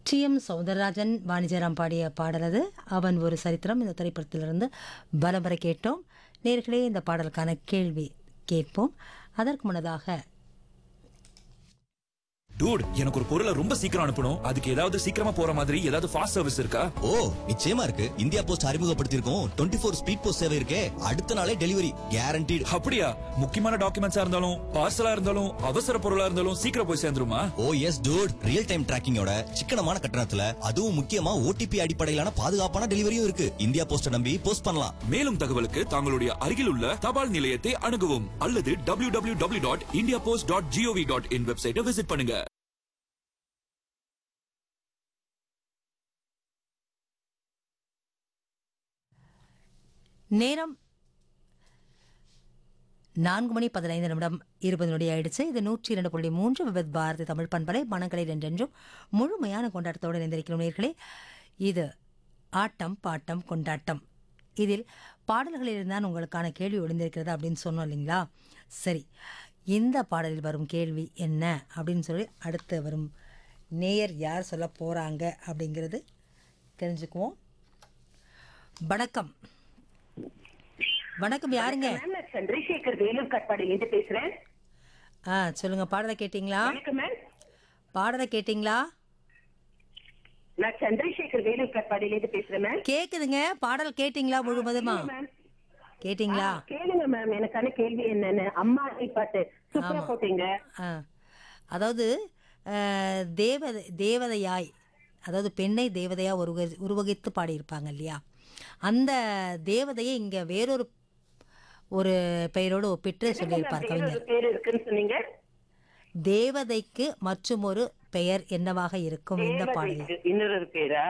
D M Soundararajan வாணிஜராம் பாடிய பாடலது அவன் ஒரு சரித்திரம் இந்த திரைப்படத்திலிருந்து பலபர கேட்டோம் நேர்களே இந்த பாடலுக்கான கேள்வி கேட்போம் அதற்கு முன்னதாக டூட் எனக்கு ஒரு பொருளை ரொம்ப சீக்கிரம் அனுப்பணும் அதுக்கு ஏதாவது சீக்கிரமா போற மாதிரி ஏதாவது ஃபாஸ்ட் சர்வீஸ் இருக்கா ஓ நிச்சயமா இருக்கு இந்தியா போஸ்ட் அறிமுகப்படுத்தியிருக்கோம் டுவெண்ட்டி ஃபோர் ஸ்பீட் போஸ்ட் சேவை இருக்கே அடுத்த நாளே டெலிவரி கேரண்டீடு அப்படியா முக்கியமான டாக்குமெண்ட்ஸா இருந்தாலும் பார்சலா இருந்தாலும் அவசர பொருளா இருந்தாலும் சீக்கிரம் போய் சேர்ந்துருமா oh yes dude real time டிராக்கிங்கோட சிக்கனமான கட்டணத்துல அதுவும் முக்கியமா ஓடிபி அடிப்படையிலான பாதுகாப்பான டெலிவரியும் இருக்கு இந்தியா போஸ்ட நம்பி போஸ்ட் பண்ணலாம் மேலும் தகவலுக்கு தங்களுடைய அருகில் உள்ள தபால் நிலையத்தை அணுகவும் அல்லது W W W dot India post dot gov dot in வெப்சைட்டை விசிட் பண்ணுங்க நேரம் நான்கு மணி பதினைந்து நிமிடம் இருபது நொடி ஆயிடுச்சு இது நூற்றி இரண்டு புள்ளி மூன்று விபத் பாரதி தமிழ் பண்பலை மனங்களில் என்றென்றும் முழுமையான கொண்டாட்டத்தோடு இணைந்திருக்கிறோம் நேர்களே இது ஆட்டம் பாட்டம் கொண்டாட்டம் இதில் பாடல்களில் தான் உங்களுக்கான கேள்வி ஒளிந்திருக்கிறது அப்படின்னு சொன்னோம் இல்லைங்களா சரி இந்த பாடலில் வரும் கேள்வி என்ன அப்படின்னு சொல்லி அடுத்து வரும் நேயர் யார் சொல்ல போகிறாங்க அப்படிங்கிறது தெரிஞ்சுக்குவோம் வணக்கம் வணக்கம் யாருங்க மேம் நான் சந்திரசேகர் வேலூர் கட்பாடியிலிருந்து பேசுறேன் ஆ சொல்லுங்க பாடலை கேட்டிங்களா வணக்கம் மேம் பாடலை கேட்டிங்களா நான் சந்திரசேகர் வேலூர் கட்பாடியிலிருந்து பேசுறேன் மேம் கேக்குதுங்க பாடல் கேட்டிங்களா முழுவதுமா மேம் கேட்டிங்களா கேளுங்க மேம் எனக்கான கேள்வி என்னன்னு அம்மா அணை பாட்டு சூப்பரா போட்டீங்க ஆ அதாவது அஹ், தேவதை தேவதையாய் அதாவது பெண்ணை தேவதையா உருவ உருவகித்து பாடியிருப்பாங்க இல்லையா அந்த தேவதையை இங்க வேறொரு ஒரு பெயரோடு ஒப்பிட்டு சொல்லியிருப்பார் வேற கவிஞர் ஒரு பேர் இருக்குன்னு சொன்னீங்க தேவதைக்கு மற்றும் ஒரு பெயர் என்னவாக இருக்கும் இந்த பாடலில் தேவதைக்கு இன்னொரு ஒரு பேரா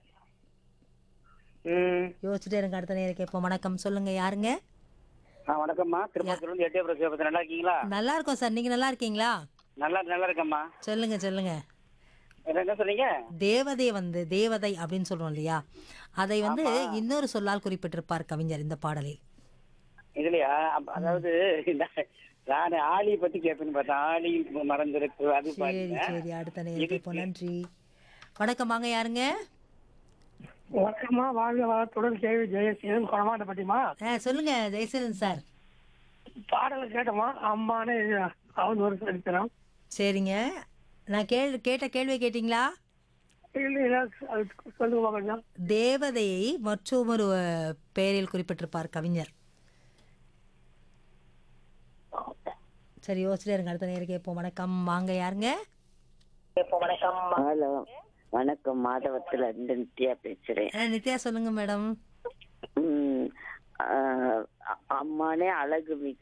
ம் யோசிச்சுட்டே இருங்க அடுத்த நேரம் கேட்போம் வணக்கம் சொல்லுங்க யாருங்க ஆ வணக்கம்மா திருப்பத்தூர்லேருந்து எட்டயபுரம் சிவபதி நல்லா இருக்கீங்களா நல்லா இருக்கோம் சார் நீங்க நல்லா இருக்கீங்களா நல்லா நல்லா இருக்கம்மா சொல்லுங்க சொல்லுங்க என்ன என்ன சொன்னீங்க தேவதை வந்து தேவதை அப்படின்னு சொல்றோம் இல்லையா அதை வந்து இன்னொரு சொல்லால் குறிப்பிட்டிருப்பார் கவிஞர் இந்த பாடலில் இதுலயா அப்ப- அதாவது இந்த நான் ஆளி பத்தி கேட்பேன்னு பார்த்தேன் ஆளி மறந்துருக்கு அது சரி பாருங்க சரி அடுத்த நேரம் கேட்போம் நன்றி வணக்கம் வாங்க யாருங்க வணக்கம்மா வாழ்க வளத்துடன் கேள்வி ஜெயசீலன் குணமாட்டப்பட்டிமா ஆ சொல்லுங்க ஜெயசீலன் சார் பாடல் கேட்டோமா அம்மானே அவன் ஒரு சரித்திரம் சரிங்க நான் கேள் கேட்ட கேள்வி கேட்டிங்களா இல்லை இல்லை அது சொல்லுங்கம்மா கொஞ்சம் தேவதையை மற்றொரு அஹ், பெயரில் குறிப்பிட்டிருப்பார் கவிஞர் சரி யோசிச்சுட்டே இருங்க அடுத்த நேரம் கேட்போம் வணக்கம் வாங்க யாருங்க ஹலோ வணக்கம் மாதவத்துல இருந்து நித்யா பேசுறேன் ஆ, நித்யா சொல்லுங்க மேடம் ம், ஆ, அம்மானே அழகு மிகு